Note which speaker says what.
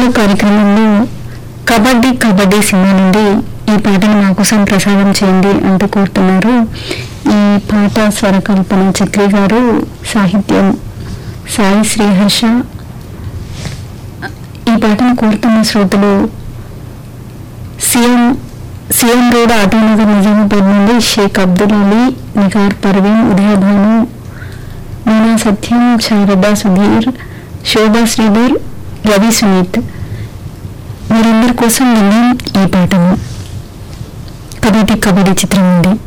Speaker 1: hello కార్యక్రమంలో kabaddi kabaddi cinema నుండి ఈ పాటను మా కోసం ప్రసారం చేయండి అంటూ కోరుతున్నారు ఈ పాట స్వరకల్పన చక్రి గారు సాహిత్యం సాయి శ్రీహర్ష ఈ పాటను కోరుతున్న శ్రోతలు CM CM road Autonagar Nizamabad నుండి షేక్ అబ్దుల్ అలీ నిగార్ పర్వీన్ ఉదయభాను మీనా సత్యం శారదా సుధీర్ శోభా శ్రీధర్ రవి సునీత్ వీరందరి కోసం విన్నాం ఈ పాటను కబడ్డీ కబడ్డీ చిత్రం ఉంది